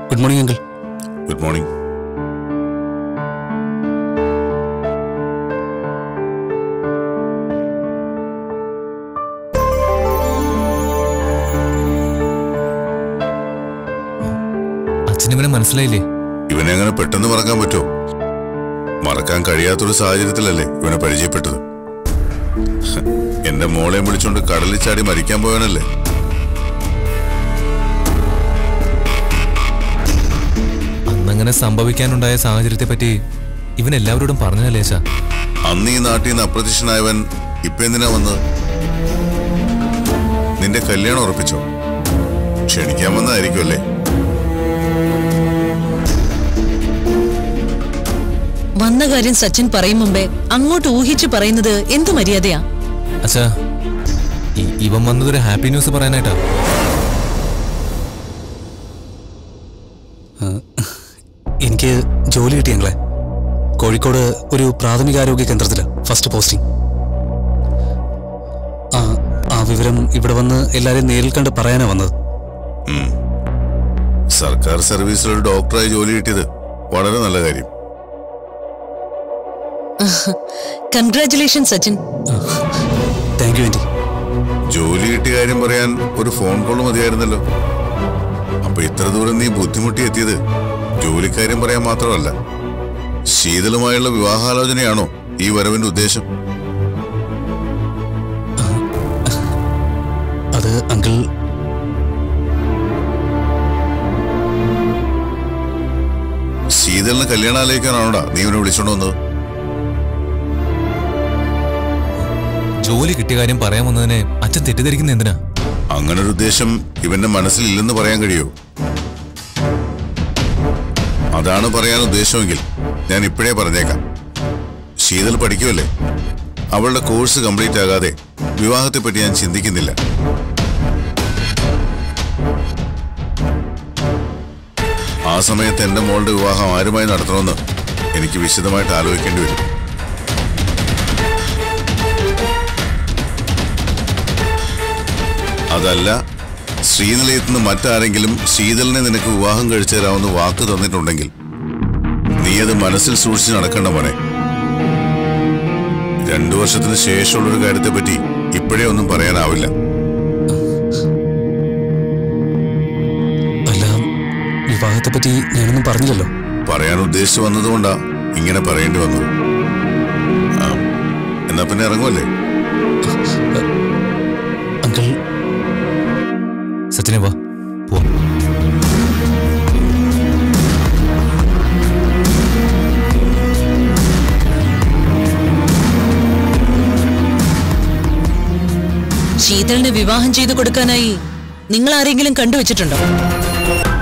good morning uncle good morning അച്ഛനിവനെ മനസ്സിലായില്ലേ ഇവനെ അങ്ങനെ പെട്ടെന്ന് മറക്കാൻ പറ്റുമോ മറക്കാൻ കഴിയാത്തൊരു സാഹചര്യത്തിലല്ലേ ഇവനെ പരിചയപ്പെട്ടത് ഹ്, എന്റെ മോളെയും വിളിച്ചോണ്ട് കടലിൽ ചാടി മരിക്കാൻ പോയവനല്ലേ അന്നങ്ങനെ സംഭവിക്കാനുണ്ടായ സാഹചര്യത്തെ പറ്റി ഇവൻ എല്ലാവരോടും പറഞ്ഞല്ലേ ലേശ അന്ന് ഈ നാട്ടിൽ നിന്ന് അപ്രത്യക്ഷനായവൻ ഇപ്പൊ എന്തിനാ വന്നത് നിന്റെ കല്യാണം ഉറപ്പിച്ചോ ക്ഷണിക്കാൻ വന്നതായിരിക്കും അല്ലേ വന്ന കാര്യം സച്ചിൻ പറയും മുമ്പേ അങ്ങോട്ട് ഊഹിച്ചു പറയുന്നത് എന്തു മര്യാദയാ അച്ഛാ ഇ- ഇവൻ വന്നതൊരു ഹാപ്പി ന്യൂസ് പറയാനായിട്ടാ എനിക്ക് ജോലി കിട്ടി ഞങ്ങളെ കോഴിക്കോട് ഒരു പ്രാഥമികാരോഗ്യ കേന്ദ്രത്തില് ഫസ്റ്റ് പോസ്റ്റിംഗ് ആ ആ വിവരം ഇവിടെ വന്ന് എല്ലാരെയും നേരിൽ കണ്ട് പറയാനാ വന്നത് സർക്കാർ സർവീസിൽ ഒരു ഡോക്ടറായി ജോലി കിട്ടിയത് വളരെ നല്ല കാര്യം congratulation Sachin thank you aunty ജോലി കിട്ടിയ കാര്യം പറയാൻ ഒരു ഫോൺ കോൾ മതിയായിരുന്നല്ലോ അപ്പൊ ഇത്ര ദൂരം നീ ബുദ്ധിമുട്ടി എത്തിയത് ജോലിക്കാര്യം പറയാൻ മാത്രമല്ല ശീതളുമായുള്ള വിവാഹാലോചനയാണോ ഈ വരവിന്റെ ഉദ്ദേശം അത് അങ്കിൾ ശീതളിന് കല്യാണം ആലോചിക്കാനാണോടാ നീ ഇവനെ വിളിച്ചോണ്ട് വന്നത് ജോലി കിട്ടിയ കാര്യം പറയാൻ വന്നതിനെ അച്ഛൻ തെറ്റിദ്ധരിക്കുന്ന എന്തിനാ അങ്ങനെ ഒരു ഉദ്ദേശം ഇവന്റെ മനസ്സിൽ ഇല്ലെന്ന് പറയാൻ കഴിയോ അതാണ് പറയാൻ ഉദ്ദേശമെങ്കിൽ ഞാൻ ഇപ്പോഴേ പറഞ്ഞേക്കാം ശീതൾ പഠിക്കുമല്ലേ അവളുടെ കോഴ്സ് കംപ്ലീറ്റ് ആകാതെ വിവാഹത്തെപ്പറ്റി ഞാൻ ചിന്തിക്കുന്നില്ല ആ സമയത്ത് എന്റെ മോളുടെ വിവാഹം ആരുമായി നടത്തണമെന്ന് എനിക്ക് വിശദമായിട്ട് ആലോചിക്കേണ്ടി വരും അതല്ല ശ്രീനിലയത്ത് നിന്ന് മറ്റാരെങ്കിലും ശീതളിനെ നിനക്ക് വിവാഹം കഴിച്ചു തരാമെന്ന് വാക്ക് തന്നിട്ടുണ്ടെങ്കിൽ നീ അത് മനസ്സിൽ സൂക്ഷിച്ച് നടക്കണ്ട മോനെ രണ്ടു വർഷത്തിന് ശേഷമുള്ളൊരു കാര്യത്തെപ്പറ്റി ഇപ്പോഴേ ഒന്നും പറയാനാവില്ല അല്ല വിവാഹത്തെപ്പറ്റി ഞാനൊന്നും പറഞ്ഞില്ലല്ലോ പറയാൻ ഉദ്ദേശിച്ചു വന്നതുകൊണ്ടാ ഇങ്ങനെ പറയേണ്ടി വന്നത് ആ, എന്നാ പിന്നെ ഇറങ്ങുമല്ലേ അങ്കിൾ സച്ചിനെ വാ പോവാം ശീതളിന് വിവാഹം ചെയ്തു കൊടുക്കാനായി നിങ്ങൾ ആരെങ്കിലും കണ്ടുവച്ചിട്ടുണ്ടോ